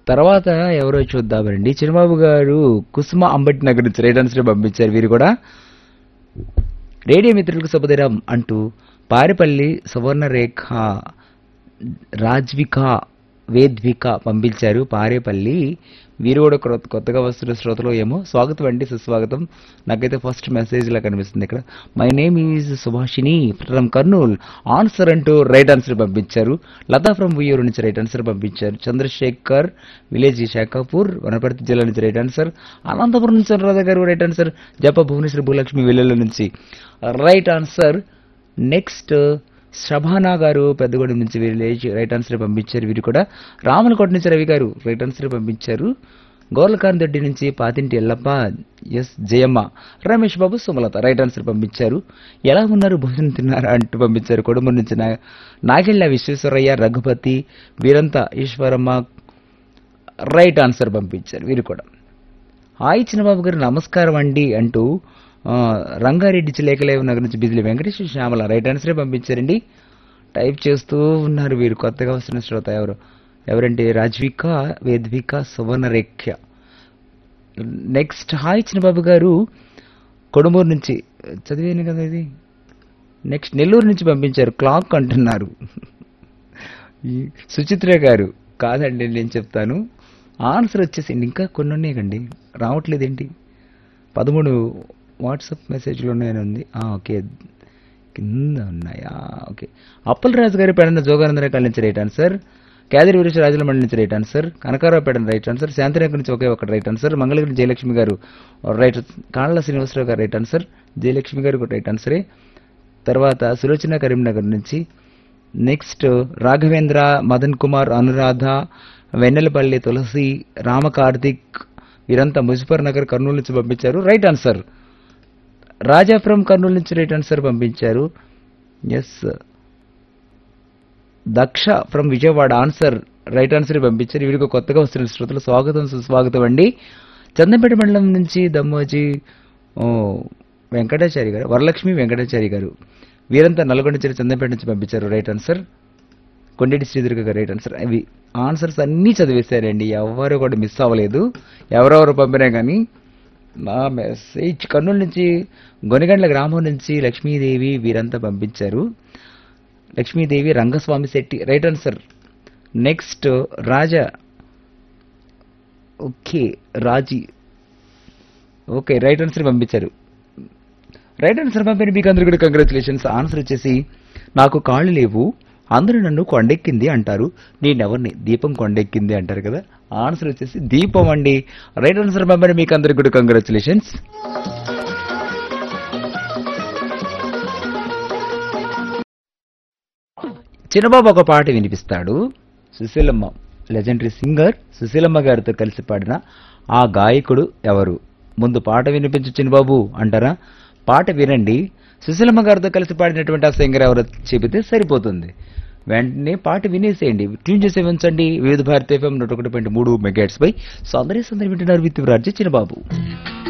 తర్వాత ఎవరో చూద్దామండి చిన్నబాబు గారు కుసుమ అంబటి నగర్ నుంచి రైట్ ఆన్సర్ పంపించారు వీరు కూడా రేడియో మిత్రులకు శుభదినం అంటూ పారిపల్లి సువర్ణరేఖ రాజ్విక వేద్విక పంపించారు పారేపల్లి వీరు కూడా క్రొత్త కొత్తగా వస్తున్న శ్రోతలు ఏమో స్వాగతం అండి సుస్వాగతం నాకైతే ఫస్ట్ మెసేజ్ లా కనిపిస్తుంది ఇక్కడ my name is Subhashini from Kurnool answer అంటూ రైట్ ఆన్సర్ పంపించారు లతా ఫ్రమ్ ఉయ్యూరు నుంచి రైట్ ఆన్సర్ పంపించారు చంద్రశేఖర్ విలేజ్ శాఖాపూర్ వనపర్తి జిల్లా నుంచి రైట్ ఆన్సర్ అనంతపురం నుంచి అనురాధ గారు రైట్ ఆన్సర్ జప భువనేశ్వరి భూలక్ష్మి వెల్లుల నుంచి రైట్ ఆన్సర్ నెక్స్ట్ శభానా గారు పెద్దగూడెం నుంచి విలేజ్ రైట్ ఆన్సర్ పంపించారు వీరు కూడా రామలకోట నుంచి రవి గారు రైట్ ఆన్సర్ పంపించారు గోర్లకాంత్ రెడ్డి నుంచి Pathinti Yellappa S Jayamma Ramesh Babu Sumalatha right answer పంపించారు ఎలా ఉన్నారు భోజనం తిన్నారా అంటూ పంపించారు కొడుమూరు నుంచి నా నాగెళ్ళ విశ్వేశ్వరయ్య రఘుపతి వీరంత ఈశ్వరమ్మ రైట్ ఆన్సర్ పంపించారు వీరు కూడా హాయ్ చిన్నబాబు గారు నమస్కారం అండి అంటూ ఆ, రంగారెడ్డి చిలేకలేవు నగర్ నుంచి బిజిలి వెంకటేశ్వర శ్యామల రైట్ ఆన్సరే పంపించారండి టైప్ చేస్తూ ఉన్నారు వీరు కొత్తగా వస్తున్న శ్రోత ఎవరు ఎవరంటే రాజ్విక వేద్విక సువర్ణరేఖ్య నెక్స్ట్ హాయ్ చిన్నబాబు గారు కొడుమూరు నుంచి చదివాను కదా ఇది నెక్స్ట్ నెల్లూరు నుంచి పంపించారు క్లాక్ అంటున్నారు ఈ సుచిత్ర గారు కాదండి నేను చెప్తాను ఆన్సర్ వచ్చేసింది ఇంకా కొన్ని ఉన్నాయండి రావట్లేదేంటి పదమూడు వాట్సాప్ మెసేజ్లు ఉన్నాయని ఉంది ఆ, ఓకే కింద ఉన్నాయా ఓకే అప్పలరాజు గారి పెడన జోగానందరావు కాళ్ళ నుంచి రైట్ ఆన్సర్ కేదరి వీరేష్ రాజుల మండలి నుంచి right answer Kanakarao Pedana right answer Shantirekha నుంచి ఒకే ఒక రైట్ ఆన్సర్ మంగళగిరి జయలక్ష్మి గారు రైట్ కాళ్ళ శ్రీనివాసరావు గారు రైట్ ఆన్సర్ జయలక్ష్మి గారు కూడా రైట్ ఆన్సరే తర్వాత సులోచన కరీంనగర్ నుంచి నెక్స్ట్ రాఘవేంద్ర మదన్ కుమార్ అనురాధ వెన్నెలపల్లి తులసి రామ కార్తిక్ వీరంతా ముజఫర్ నగర్ కర్నూలు నుంచి పంపించారు right answer Raja from Kurnool నుంచి రైట్ ఆన్సర్ పంపించారు S Daksha from Vijayawada answer right answer పంపించారు వీడికి కొత్తగా వస్తున్న శ్రోతలు స్వాగతం సుస్వాగతం అండి చందంపేట మండలం నుంచి దమ్మోజీ ఓ వెంకటాచారి గారు వరలక్ష్మి వెంకటాచారి గారు వీరంతా నల్గొండ జిల్లా చందంపేట నుంచి పంపించారు రైట్ ఆన్సర్ కొండేటి శ్రీదుర్గ గారు రైట్ ఆన్సర్ అవి ఆన్సర్స్ అన్నీ చదివేశారండి ఎవరు కూడా మిస్ అవ్వలేదు ఎవరెవరు పంపినా కానీ నా మెసేజ్ కర్నూలు నుంచి గొనిగండ్ల గ్రామం నుంచి లక్ష్మీదేవి వీరంతా పంపించారు Lakshmidevi Rangaswamy Shetty right answer next Raja okay Raji okay right answer పంపించారు రైట్ ఆన్సర్ పంపిన మీకు అందరు కూడా కంగ్రాచులేషన్స్ ఆన్సర్ వచ్చేసి నాకు కాళ్ళు లేవు అందరూ నన్ను కొండెక్కింది అంటారు నేనెవరిని దీపం కొండెక్కింది అంటారు కదా ఆన్సర్ వచ్చేసి దీపం అండి రైట్ ఆన్సర్ పంపిన మీకు అందరికి కూడా కంగ్రాచులేషన్స్ చిన్నబాబు ఒక పాట వినిపిస్తాడు సుశీలమ్మ లెజెండరీ సింగర్ సుశీలమ్మ గారితో కలిసి పాడిన ఆ గాయకుడు ఎవరు ముందు పాట వినిపించు చిన్నబాబు అంటారా పాట వినండి సుశీలమ్మ గారితో కలిసి పాడినటువంటి ఆ సింగర్ ఎవరో చెబితే సరిపోతుంది వెంటనే పాట వినేసేయండి ట్యూన్ చేసి ఉంచండి వివిధ భారత ఎఫ్ఎం నూట ఒకటి పాయింట్ మూడు మెగాట్స్ పై సౌందర్య సందర్భం వింటున్నారు విత్ రాజ్య చిన్నబాబు